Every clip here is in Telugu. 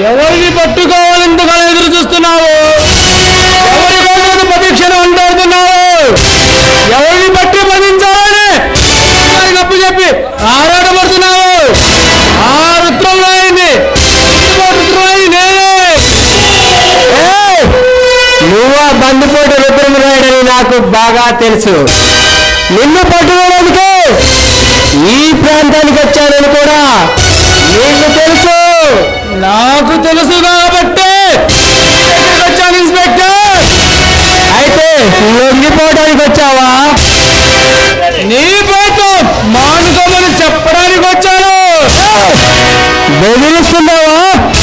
ఎవరిని పట్టుకోవాలి ఇంతకాలం ఎదురు చూస్తున్నావు ఎవరి కోసం ప్రదక్షిణ అంటాడుతున్నావు ఎవరిని పట్టి బంధించాలని వారికి అప్పు చెప్పి ఆరాటపడుతున్నావు ఆ రుద్రమరాయింది రుద్రమరాయి నేనే ఏయ్! నువ్వు ఆ బందిపోటు రుద్రమరాయుడని నాకు బాగా తెలుసు నిన్ను పట్టుకోవడానికి ఈ ప్రాంతానికి వచ్చానని కూడా నీకు తెలుసు నాకు తెలుసు కాబట్టి ఇక్కడికి వచ్చాను ఇన్స్పెక్టర్ అయితే లొంగిపోవడానికి వచ్చావా నీ పేరుతో మానుకోమని చెప్పడానికి వచ్చాను బెదిరిస్తున్నావా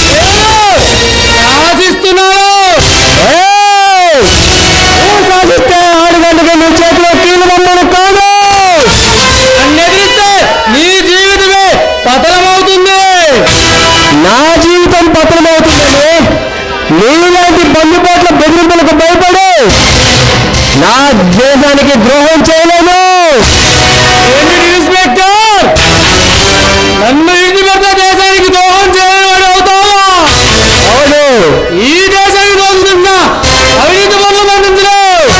ఆశిస్తున్నాను ఏయ్! నువ్వు సాధిస్తే ఆడుగంటగా నీ చేతిలో కీలు బొమ్మను కాదు నన్ను ఎదిరిస్తే నీ జీవితమే పతనమవుతుంది నా జీవితం పతనమవుతుందని నీలాంటి బందిపోట్ల బెదిరింపులకు భయపడి నా దేశానికి ద్రోహం చేయలేను ఏంటి ఇన్స్పెక్టర్ నన్ను ఇంటి పెద్ద దేశానికి ద్రోహం చేయవాడు అవుతావా అవును ఈ దేశానికి ద్రోహం చేసిన అవినీతి పనులు పండించలేవు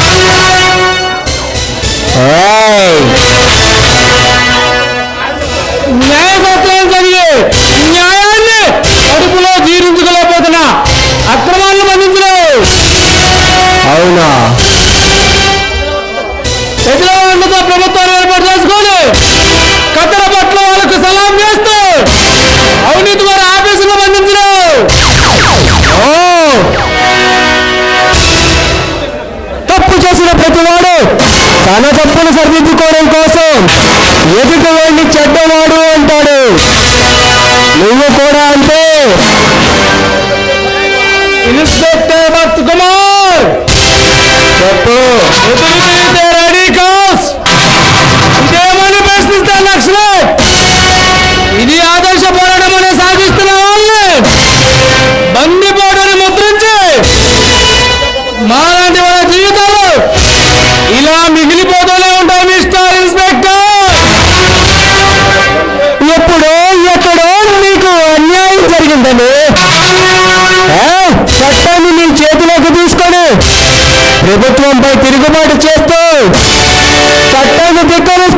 ఏయ్! న్యాయశాస్త్రాన్ని చదివి న్యాయాన్ని కడుపులో జీర్ణించుకోలేకపోతున్నా అక్రమాలను బంధించలేవు అవునా ప్రజల అండతో ప్రభుత్వాన్ని ఏర్పాటు చేసుకొని కత్తెర పట్ల వాళ్ళకు సలాం చేస్తూ అవినీతి వారి ఆఫీసులో బంధించలేవు ఓ! తప్పు చేసిన ప్రతివాడు తన తప్పును సరిదిద్దుకోవడం కోసం ఎదుటి వాడిని చెడ్డవాడు అంటాడు నువ్వు కూడా అంతే ఇన్స్పెక్టర్ భక్త్ కుమార్ చెప్పు ఎదురు రెడీ కాస్ ఇదేమని ప్రశ్నిస్తా లక్ష్మణ్ ఇది ఆదర్శ పోరాటం అనే సాగిస్తున్న వాళ్ళని బందిపోటని ముద్రించి మాలాంటి వాళ్ళ జీవితాలు ఇలా మిగిలిపోతూనే ఉంటాయి మిస్టర్ ఇన్స్పెక్టర్ ఎప్పుడో ఎక్కడో నీకు అన్యాయం జరిగిందని ఏ? చట్టాన్ని నీ చేతిలోకి తీసుకొని ప్రభుత్వంపై తిరుగుబాటు చేస్తూ చట్టాన్ని ధిక్కరిస్తూ